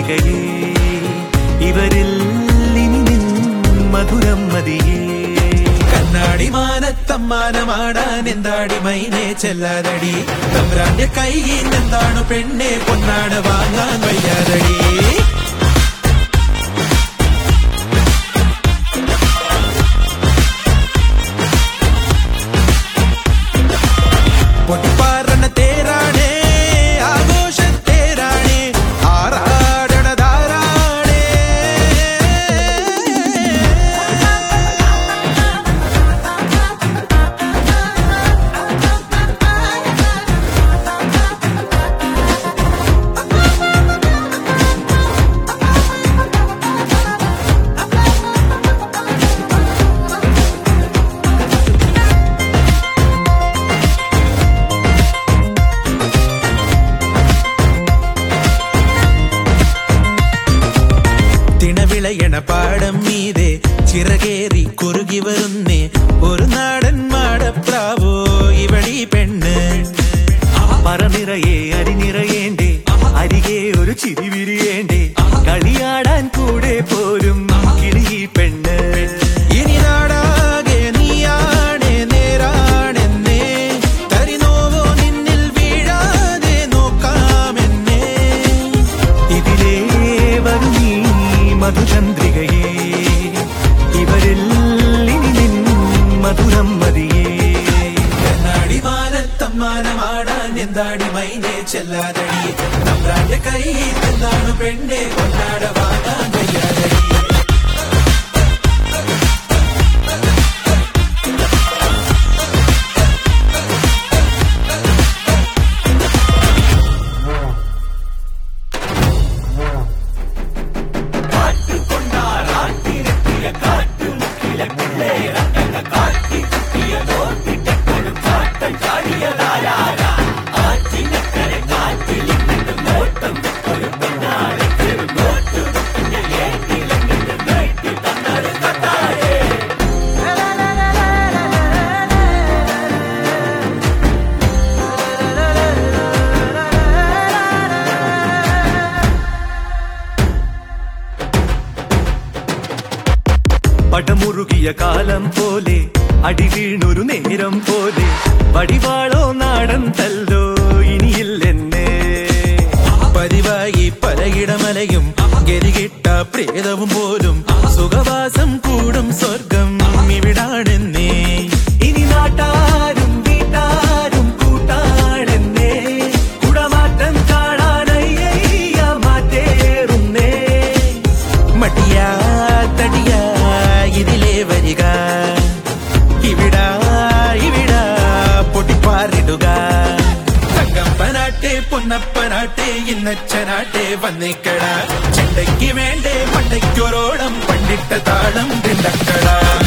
മധുചന്ദ്രികയേ ഇവരിൽ ഇനി നിൻ മധുരം മതിയേ കണ്ണാടി മാനത്തമ്മാനമാടാൻ എന്താടി മൈനെ ചെല്ലാതടി തമ്പ്രാന്റെ കൈയിൽ എന്താണ് പെണ്ണെ പൊന്നാട് വാങ്ങാൻ വയ്യാതടി പൊട്ടിപ്പാറണ തേരാണേ ആഘോഷ തേരാണേ ആറാടണതാരാണേ തിണവിളയണ പാടം മീതെ ചിറകേറി കുറുകി വരുന്നേ ഒരു നാടൻ മാടപ്രാവോ ഇവളീ പെണ്ണ് പറനിറയെ അരിനിറയേണ്ടേ അരികെ ഒരു ചിരി വിരിയേണ്ടേ കളിയാടാൻ കൂടെ പോരും കിളിയി പെണ്ണ് ഇനി നാടാകെ നീയാണേ നേരാണെന്നേ തരിനോവോ നിന്നിൽ വീഴാതെ നോക്കാമെന്നേ ഇതിലേ വരും നീ മധുചന്ദ്രികയേ ഇവരിൽ ഇനി നിൻ മധുരം മതിയേ കണ്ണാടി മാനത്തമ്മാനമാടാൻ എന്താടി മൈനെ ചെല്ലാതടി തമ്പ്രാന്റെ കൈ എന്താണ് പെണ്ണെ കൊണ്ടാട വാങ്ങാൻ വയ്യാതടി പടമുറുകിയ കാലം പോലെ അടി വീണൊരു നേരം പോലെ വടിവാളോ നാടൻ തല്ലോ ഇനിയില്ലെന്നെ പതിവായി പലയിടമലയും ഗരികിട്ട പ്രേതവും പോലും സുഖവാസം കൂടും സ്വർഗം ഇവിടാണെന്നേ ഇനി നാട്ടാരും വീട്ടാരും കൂട്ടാണെന്നേ കുടമാറ്റം കാണാനയ്യ മാറ്റേറുന്നേ മടിയാ തടിയാ ഇതിലേ വരിക ഇവിടാ ഇവിടാ പൊട്ടിപ്പാറിടുക തങ്കപ്പനാട്ടെ പൊന്നപ്പനാട്ടെ ഇന്നച്ചനാട്ടെ വന്നേക്കട ചെണ്ടയ്ക്ക് വേണ്ടേ പണ്ടയ്ക്കൊരോളം പണ്ടിട്ട താളം തിണ്ടക്കട